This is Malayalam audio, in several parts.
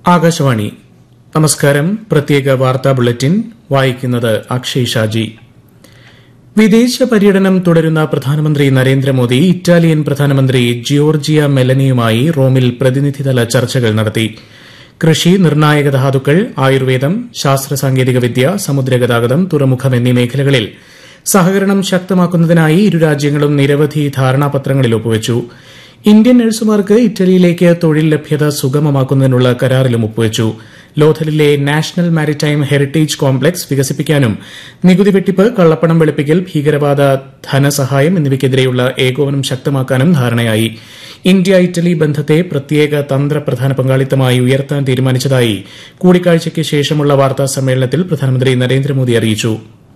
ആകാശവാണി നമസ്കാരം പ്രത്യേക വാർത്താ ബുള്ളറ്റിൻ വായിക്കുന്നത് അക്ഷയ് ഷാജി വിദേശ പര്യടനം തുടരുന്ന പ്രധാനമന്ത്രി നരേന്ദ്രമോദി ഇറ്റാലിയൻ പ്രധാനമന്ത്രി ജിയോർജിയ മെലനിയുമായി റോമിൽ പ്രതിനിധിതല ചർച്ചകൾ നടത്തി കൃഷി നിർണായക ധാതുക്കൾ ആയുർവേദം ശാസ്ത്ര സാങ്കേതികവിദ്യ സമുദ്രഗതാഗതം തുറമുഖം എന്നീ മേഖലകളിൽ സഹകരണം ശക്തമാക്കുന്നതിനായി ഇരു രാജ്യങ്ങളും നിരവധി ധാരണാപത്രങ്ങളിൽ ഒപ്പുവച്ചു ഇന്ത്യൻ നഴ്സുമാർക്ക് ഇറ്റലിയിലേക്ക് തൊഴിൽ ലഭ്യത സുഗമമാക്കുന്നതിനുള്ള കരാറിലും ഒപ്പുവച്ചു ലോഥലിലെ നാഷണൽ മാരിടൈം ഹെറിറ്റേജ് കോംപ്ലക്സ് വികസിപ്പിക്കാനും നികുതി വെട്ടിപ്പ് കള്ളപ്പണം വെളുപ്പിക്കൽ ഭീകരവാദ ധനസഹായം എന്നിവയ്ക്കെതിരെയുള്ള ഏകോപനം ശക്തമാക്കാനും ധാരണയായി ഇന്ത്യ ഇറ്റലി ബന്ധത്തെ പ്രത്യേക തന്ത്രപ്രധാന പങ്കാളിത്തമായി ഉയർത്താൻ തീരുമാനിച്ചതായി കൂടിക്കാഴ്ചയ്ക്ക് ശേഷമുള്ള വാർത്താ സമ്മേളനത്തിൽ പ്രധാനമന്ത്രി നരേന്ദ്രമോദി അറിയിച്ചു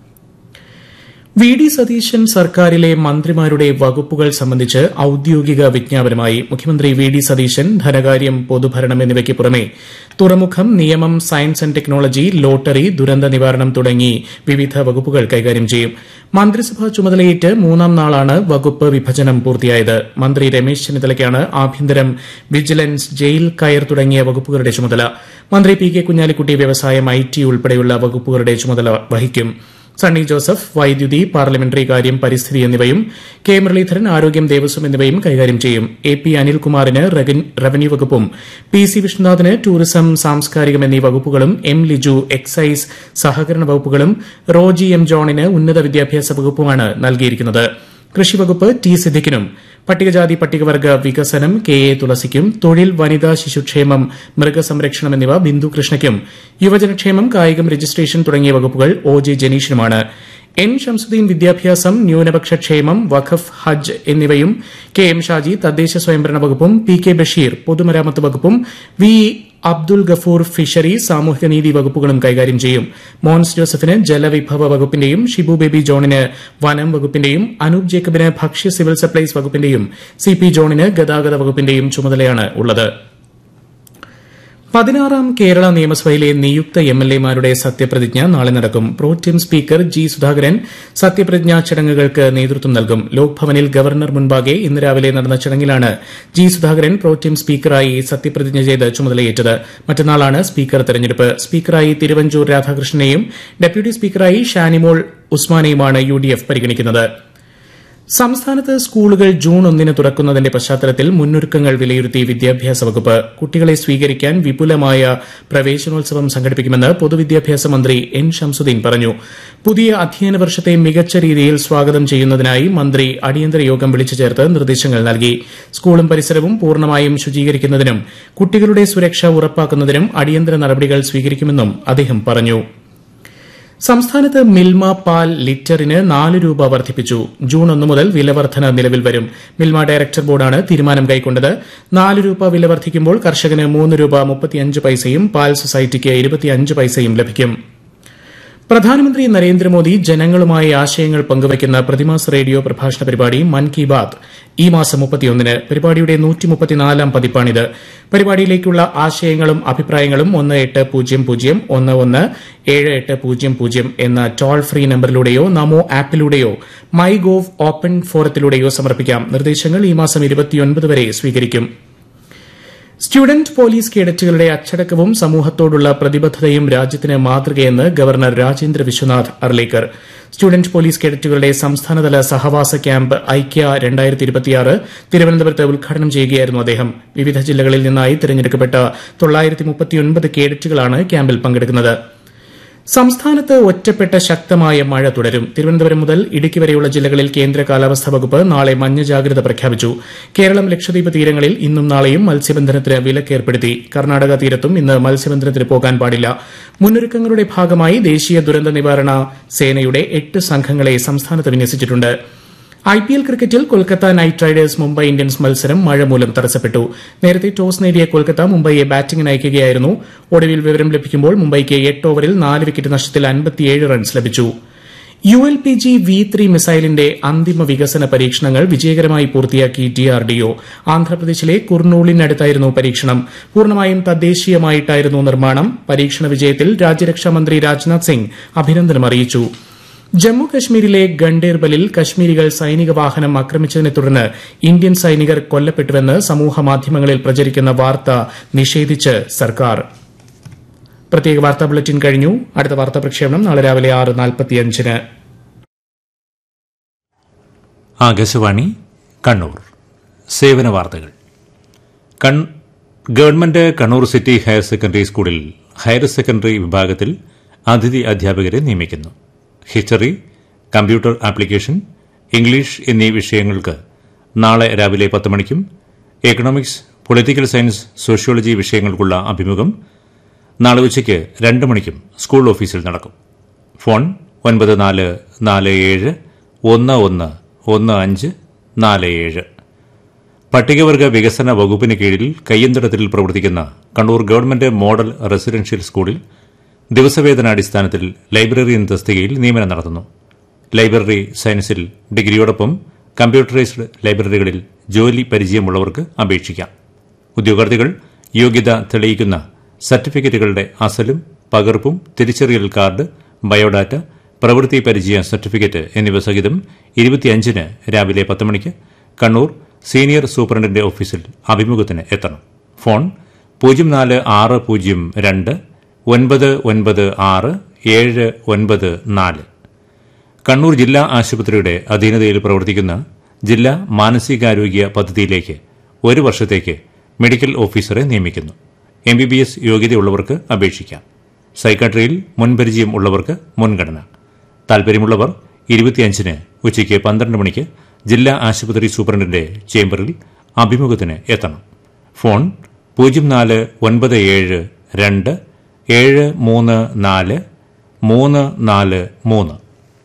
വി ഡി സതീശൻ സർക്കാരിലെ മന്ത്രിമാരുടെ വകുപ്പുകൾ സംബന്ധിച്ച് ഔദ്യോഗിക വിജ്ഞാപനമായി മുഖ്യമന്ത്രി വി ഡി സതീശൻ ധനകാര്യം പൊതുഭരണം എന്നിവയ്ക്ക് പുറമെ തുറമുഖം നിയമം സയൻസ് ആന്റ് ടെക്നോളജി ലോട്ടറി ദുരന്ത നിവാരണം തുടങ്ങി വിവിധ വകുപ്പുകൾ കൈകാര്യം ചെയ്യും മന്ത്രിസഭാ ചുമതലയേറ്റ് മൂന്നാം നാളാണ് വകുപ്പ് വിഭജനം പൂർത്തിയായത് മന്ത്രി രമേശ് ചെന്നിത്തലയ്ക്കാണ് ആഭ്യന്തരം വിജിലൻസ് ജയിൽ കയർ തുടങ്ങിയ വകുപ്പുകളുടെ ചുമതല മന്ത്രി പി കെ കുഞ്ഞാലിക്കുട്ടി വ്യവസായം ഐ ടി ഉൾപ്പെടെയുള്ള വകുപ്പുകളുടെ ചുമതല വഹിക്കും സണ്ണി ജോസഫ് വൈദ്യുതി പാർലമെന്ററി കാര്യം പരിസ്ഥിതി എന്നിവയും കെ മുരളീധരൻ ആരോഗ്യം ദേവസ്വം എന്നിവയും കൈകാര്യം ചെയ്യും എ പി അനിൽകുമാറിന് റവന്യൂ വകുപ്പും പി സി വിഷ്ണുനാഥിന് ടൂറിസം സാംസ്കാരികം എന്നീ വകുപ്പുകളും എം ലിജു എക്സൈസ് സഹകരണ വകുപ്പുകളും റോജി എം ജോണിന് ഉന്നത വിദ്യാഭ്യാസ വകുപ്പുമാണ് നൽകിയിരിക്കുന്നത് കൃഷി വകുപ്പ് ടി സിദ്ദിഖിനും പട്ടികജാതി പട്ടികവർഗ വികസനം കെ എ തുളസിക്കും തൊഴിൽ വനിതാ ശിശുക്ഷേമം മൃഗസംരക്ഷണം എന്നിവ ബിന്ദു കൃഷ്ണയ്ക്കും യുവജനക്ഷേമം കായികം രജിസ്ട്രേഷൻ തുടങ്ങിയ വകുപ്പുകൾ ഒ ജെ ജനീഷിനുമാണ് എൻ ഷംസുദ്ദീൻ വിദ്യാഭ്യാസം ന്യൂനപക്ഷ ക്ഷേമം വഖഫ് ഹജ്ജ് എന്നിവയും കെ എം ഷാജി തദ്ദേശ സ്വയംഭരണ വകുപ്പും പി കെ ബഷീർ പൊതുമരാമത്ത് വകുപ്പും വി അബ്ദുൽ ഗഫൂർ ഫിഷറി സാമൂഹികനീതി വകുപ്പുകളും കൈകാര്യം ചെയ്യും മോൻസ് ജോസഫിന് ജലവിഭവ വകുപ്പിന്റെയും ഷിബു ബേബി ജോണിന് വനം വകുപ്പിന്റെയും അനൂപ് ജേക്കബിന് ഭക്ഷ്യ സിവിൽ സപ്ലൈസ് വകുപ്പിന്റെയും സി പി ജോണിന് ഗതാഗത വകുപ്പിന്റെയും ചുമതലയാണ് ഉള്ളത് പതിനാറാം കേരള നിയമസഭയിലെ നിയുക്ത എം എൽ എമാരുടെ സത്യപ്രതിജ്ഞ നാളെ നടക്കും പ്രോറ്റീം സ്പീക്കർ ജി സുധാകരൻ സത്യപ്രതിജ്ഞാ ചടങ്ങുകൾക്ക് നേതൃത്വം നൽകും ലോക്ഭവനിൽ ഗവർണർ മുൻപാകെ ഇന്ന് രാവിലെ നടന്ന ചടങ്ങിലാണ് ജി സുധാകരൻ പ്രോറ്റീം സ്പീക്കറായി സത്യപ്രതിജ്ഞ ചെയ്ത് ചുമതലയേറ്റത് മറ്റന്നാളാണ് സ്പീക്കർ തെരഞ്ഞെടുപ്പ് സ്പീക്കറായി തിരുവഞ്ചൂർ രാധാകൃഷ്ണനെയും ഡെപ്യൂട്ടി സ്പീക്കറായി ഷാനിമോൾ ഉസ്മാനെയുമാണ് യു ഡി എഫ് പരിഗണിക്കുന്നത് സംസ്ഥാനത്ത് സ്കൂളുകൾ ജൂൺ ഒന്നിന് തുറക്കുന്നതിന്റെ പശ്ചാത്തലത്തിൽ മുന്നൊരുക്കങ്ങൾ വിലയിരുത്തി വിദ്യാഭ്യാസ വകുപ്പ് കുട്ടികളെ സ്വീകരിക്കാൻ വിപുലമായ പ്രവേശനോത്സവം സംഘടിപ്പിക്കുമെന്ന് പൊതുവിദ്യാഭ്യാസ മന്ത്രി എൻ ഷംസുദ്ദീൻ പറഞ്ഞു പുതിയ അധ്യയന വർഷത്തെ മികച്ച രീതിയിൽ സ്വാഗതം ചെയ്യുന്നതിനായി മന്ത്രി അടിയന്തര യോഗം വിളിച്ചു ചേർത്ത് നിർദ്ദേശങ്ങൾ നൽകി സ്കൂളും പരിസരവും പൂർണ്ണമായും ശുചീകരിക്കുന്നതിനും കുട്ടികളുടെ സുരക്ഷ ഉറപ്പാക്കുന്നതിനും അടിയന്തര നടപടികൾ സ്വീകരിക്കുമെന്നും അദ്ദേഹം പറഞ്ഞു സംസ്ഥാനത്ത് മിൽമ പാൽ ലിറ്ററിന് നാല് രൂപ വർദ്ധിപ്പിച്ചു ജൂൺ ഒന്ന് മുതൽ വില വർധന നിലവിൽ വരും മിൽമ ഡയറക്ടർ ബോർഡാണ് തീരുമാനം കൈക്കൊണ്ടത് നാല് രൂപ വില വർദ്ധിക്കുമ്പോൾ കർഷകന് മൂന്ന് രൂപ മുപ്പത്തിയഞ്ച് പൈസയും പാൽ സൊസൈറ്റിക്ക് ഇരുപത്തിയഞ്ച് പൈസയും ലഭിക്കും പ്രധാനമന്ത്രി നരേന്ദ്രമോദി ജനങ്ങളുമായി ആശയങ്ങൾ പങ്കുവയ്ക്കുന്ന പ്രതിമാസ റേഡിയോ പ്രഭാഷണ പരിപാടി മൻ കി ബാത് ഈ മാസം മുപ്പത്തിയൊന്നിന് പരിപാടിയുടെ നൂറ്റിമുപ്പത്തിനാലാം പതിപ്പാണിത് പരിപാടിയിലേക്കുള്ള ആശയങ്ങളും അഭിപ്രായങ്ങളും ഒന്ന് എട്ട് പൂജ്യം പൂജ്യം ഒന്ന് ഒന്ന് ഏഴ് എട്ട് പൂജ്യം പൂജ്യം എന്ന ടോൾ ഫ്രീ നമ്പറിലൂടെയോ നമോ ആപ്പിലൂടെയോ മൈ ഗോവ് ഓപ്പൺ ഫോറത്തിലൂടെയോ സമർപ്പിക്കാം നിർദ്ദേശങ്ങൾ ഈ മാസം ഇരുപത്തിയൊൻപത് വരെ സ്വീകരിക്കും സ്റ്റുഡന്റ് പോലീസ് കേഡറ്റുകളുടെ അച്ചടക്കവും സമൂഹത്തോടുള്ള പ്രതിബദ്ധതയും രാജ്യത്തിന് മാതൃകയെന്ന് governor Rajendra Vishwanath Arlekar student police കേഡറ്റുകളുടെ സംസ്ഥാനതല സഹവാസ ക്യാമ്പ് ഐക്യ തിരുവനന്തപുരത്ത് ഉദ്ഘാടനം ചെയ്യുകയായിരുന്നു അദ്ദേഹം വിവിധ ജില്ലകളിൽ നിന്നായി തിരഞ്ഞെടുക്കപ്പെട്ട കേഡറ്റുകളാണ് ക്യാമ്പിൽ പങ്കെടുക്കുന്നത് സംസ്ഥാനത്ത് ഒറ്റപ്പെട്ട ശക്തമായ മഴ തുടരും തിരുവനന്തപുരം മുതൽ ഇടുക്കി വരെയുള്ള ജില്ലകളിൽ കേന്ദ്ര കാലാവസ്ഥാ വകുപ്പ് നാളെ മഞ്ഞ ജാഗ്രത പ്രഖ്യാപിച്ചു കേരളം ലക്ഷദ്വീപ് തീരങ്ങളിൽ ഇന്നും നാളെയും മത്സ്യബന്ധനത്തിന് വിലക്കേർപ്പെടുത്തി കർണാടക തീരത്തും ഇന്ന് മത്സ്യബന്ധനത്തിന് പോകാൻ പാടില്ല മുന്നൊരുക്കങ്ങളുടെ ഭാഗമായി ദേശീയ ദുരന്ത നിവാരണ സേനയുടെ എട്ട് സംഘങ്ങളെ സംസ്ഥാനത്ത് വിന്യസിച്ചിട്ടുണ്ട് ഐ പി എൽ ക്രിക്കറ്റിൽ Kolkata knight riders Mumbai Indians മത്സരം മഴ മൂലം തടസ്സപ്പെട്ടു നേരത്തെ ടോസ് നേടിയ കൊൽക്കത്ത മുംബൈയെ ബാറ്റിംഗിന് അയക്കുകയായിരുന്നു ഒടുവിൽ വിവരം ലഭിക്കുമ്പോൾ മുംബൈക്ക് എട്ട് ഓവറിൽ നാല് വിക്കറ്റ് നഷ്ടത്തിൽ അൻപത്തിയേഴ് റൺസ് ലഭിച്ചു U L P G V three മിസൈലിന്റെ അന്തിമ വികസന പരീക്ഷണങ്ങൾ വിജയകരമായി പൂർത്തിയാക്കി ഡിആർഡിഒ ആന്ധ്രാപ്രദേശിലെ കുർണൂളിനടുത്തായിരുന്നു പരീക്ഷണം പൂർണ്ണമായും തദ്ദേശീയമായിട്ടായിരുന്നു നിർമ്മാണം പരീക്ഷണ വിജയത്തിൽ രാജ്യരക്ഷാമന്ത്രി രാജ്നാഥ് സിംഗ് അഭിനന്ദനം അറിയിച്ചു ജമ്മു കശ്മീരിലെ ഗണ്ടേർബലിൽ കശ്മീരികൾ സൈനിക വാഹനം ആക്രമിച്ചതിനെ തുടർന്ന് ഇന്ത്യൻ സൈനികർ കൊല്ലപ്പെട്ടുവെന്ന് സമൂഹ മാധ്യമങ്ങളിൽ പ്രചരിക്കുന്ന വാർത്ത നിഷേധിച്ച് സർക്കാർ പ്രത്യേക വാർത്താ ബുള്ളറ്റിൻ കഴിഞ്ഞു അടുത്ത വാർത്താ പ്രക്ഷേപണം നാളെ രാവിലെ ആറ് നാൽപ്പത്തിയഞ്ചിന് ആകാശവാണി കണ്ണൂർ സേവന വാർത്തകൾ കൺ- government Kannur city higher secondary സ്കൂളിൽ ഹയർ സെക്കൻഡറി വിഭാഗത്തിൽ അതിഥി അധ്യാപകരെ നിയമിക്കുന്നു ഹിസ്റ്ററി കമ്പ്യൂട്ടർ ആപ്ലിക്കേഷൻ ഇംഗ്ലീഷ് എന്നീ വിഷയങ്ങൾക്ക് നാളെ രാവിലെ പത്ത് മണിക്കും എക്കണോമിക്സ് പൊളിറ്റിക്കൽ സയൻസ് സോഷ്യോളജി വിഷയങ്ങൾക്കുള്ള അഭിമുഖം നാളെ ഉച്ചയ്ക്ക് രണ്ട് മണിക്കും സ്കൂൾ ഓഫീസിൽ നടക്കും ഫോൺ ഒൻപത് നാല് നാല് ഏഴ് ഒന്ന് ഒന്ന് ഒന്ന് അഞ്ച് നാല് ഏഴ് പട്ടികവർഗ വികസന വകുപ്പിന് കീഴിൽ കയ്യന്തടത്തിൽ പ്രവർത്തിക്കുന്ന കണ്ണൂർ ഗവൺമെന്റ് മോഡൽ റെസിഡൻഷ്യൽ സ്കൂളിൽ ദിവസവേതനാടിസ്ഥാനത്തിൽ ലൈബ്രറിയൻ തസ്തികയിൽ നിയമനം നടത്തുന്നു ലൈബ്രറി സയൻസിൽ ഡിഗ്രിയോടൊപ്പം കമ്പ്യൂട്ടറൈസ്ഡ് ലൈബ്രറികളിൽ ജോലി പരിചയമുള്ളവർക്ക് അപേക്ഷിക്കാം ഉദ്യോഗാർത്ഥികൾ യോഗ്യത തെളിയിക്കുന്ന സർട്ടിഫിക്കറ്റുകളുടെ അസലും പകർപ്പും തിരിച്ചറിയൽ കാർഡ് ബയോഡാറ്റ പ്രവൃത്തി പരിചയ സർട്ടിഫിക്കറ്റ് എന്നിവ സഹിതം ഇരുപത്തിയഞ്ചിന് രാവിലെ പത്ത് മണിക്ക് കണ്ണൂർ സീനിയർ സൂപ്രണ്ടിന്റെ ഓഫീസിൽ അഭിമുഖത്തിന് എത്തണം ഫോൺ പൂജ്യം നാല് ആറ് പൂജ്യം രണ്ട് ഒൻപത് ഒൻപത് ആറ് ഏഴ് ഒൻപത് നാല് കണ്ണൂർ ജില്ലാ ആശുപത്രിയുടെ അധീനതയിൽ പ്രവർത്തിക്കുന്ന ജില്ലാ മാനസികാരോഗ്യ പദ്ധതിയിലേക്ക് ഒരു വർഷത്തേക്ക് മെഡിക്കൽ ഓഫീസറെ നിയമിക്കുന്നു എം ബി ബി എസ് യോഗ്യതയുള്ളവർക്ക് അപേക്ഷിക്കാം സൈക്കാട്രിയിൽ മുൻപരിചയം ഉള്ളവർക്ക് മുൻഗണന താൽപര്യമുള്ളവർ ഇരുപത്തിയഞ്ചിന് ഉച്ചയ്ക്ക് പന്ത്രണ്ട് മണിക്ക് ജില്ലാ ആശുപത്രി സൂപ്രണ്ടിന്റെ ചേംബറിൽ അഭിമുഖത്തിന് എത്തണം ഫോൺ പൂജ്യം നാല് ഒൻപത് ഏഴ് രണ്ട് ഏഴ് മൂന്ന് നാല് മൂന്ന് നാല് മൂന്ന്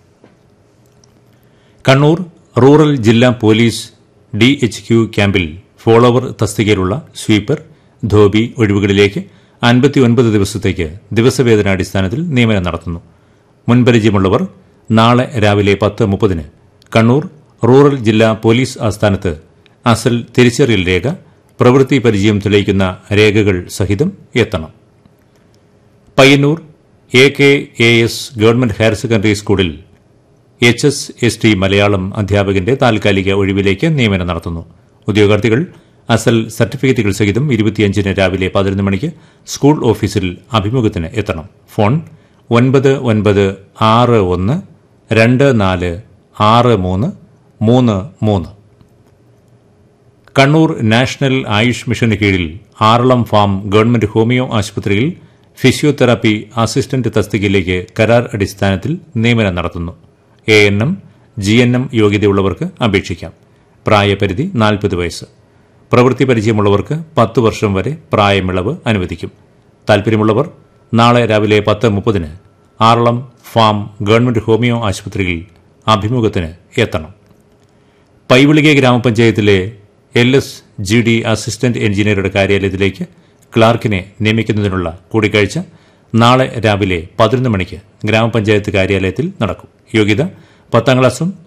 കണ്ണൂർ റൂറൽ ജില്ലാ പോലീസ് ഡി എച്ച് ക്യു ക്യാമ്പിൽ ഫോളോവർ തസ്തികയിലുള്ള സ്വീപ്പർ ധോബി ഒഴിവുകളിലേക്ക് അൻപത്തിയൊൻപത് ദിവസത്തേക്ക് ദിവസവേതനാടിസ്ഥാനത്തിൽ നിയമനം നടത്തുന്നു മുൻപരിചയമുള്ളവർ നാളെ രാവിലെ പത്ത് മുപ്പതിന് കണ്ണൂർ റൂറൽ ജില്ലാ പോലീസ് ആസ്ഥാനത്ത് അസൽ തിരിച്ചറിയൽ രേഖ പ്രവൃത്തി പരിചയം തെളിയിക്കുന്ന രേഖകൾ സഹിതം എത്തണം Payyanur A K A S government higher secondary സ്കൂളിൽ H S S T Malayalam അധ്യാപകന്റെ താൽക്കാലിക ഒഴിവിലേക്ക് നിയമനം നടത്തുന്നു ഉദ്യോഗാർത്ഥികൾ അസൽ സർട്ടിഫിക്കറ്റുകൾ സഹിതം ഇരുപത്തിയഞ്ചിന് രാവിലെ പതിനൊന്ന് മണിക്ക് സ്കൂൾ ഓഫീസിൽ അഭിമുഖത്തിന് എത്തണം ഫോൺ ഒൻപത് ഒൻപത് ആറ് ഒന്ന് രണ്ട് നാല് ആറ് മൂന്ന് മൂന്ന് മൂന്ന് കണ്ണൂർ നാഷണൽ ആയുഷ് മിഷന് കീഴിൽ ആറളം ഫാം ഗവൺമെന്റ് ഹോമിയോ ആശുപത്രിയിൽ ഫിസിയോതെറാപ്പി അസിസ്റ്റന്റ് തസ്തികയിലേക്ക് കരാർ അടിസ്ഥാനത്തിൽ നിയമനം നടത്തുന്നു A N M G N M യോഗ്യതയുള്ളവർക്ക് അപേക്ഷിക്കാം പ്രായപരിധി നാൽപ്പത് വയസ്സ് പ്രവൃത്തി പരിചയമുള്ളവർക്ക് പത്ത് വർഷം വരെ പ്രായമിളവ് അനുവദിക്കും താൽപര്യമുള്ളവർ നാളെ രാവിലെ പത്ത് മുപ്പതിന് ആറളം ഫാം ഗവൺമെന്റ് ഹോമിയോ ആശുപത്രിയിൽ അഭിമുഖത്തിന് എത്തണം പൈവിളികെ ഗ്രാമപഞ്ചായത്തിലെ L S G D assistant എഞ്ചിനീയറുടെ കാര്യാലയത്തിലേക്ക് ക്ലാർക്കിനെ നിയമിക്കുന്നതിനുള്ള കൂടിക്കാഴ്ച നാളെ രാവിലെ പതിനൊന്ന് മണിക്ക് ഗ്രാമപഞ്ചായത്ത് കാര്യാലയത്തിൽ നടക്കും യോഗ്യത പത്താം ക്ലാസ്സും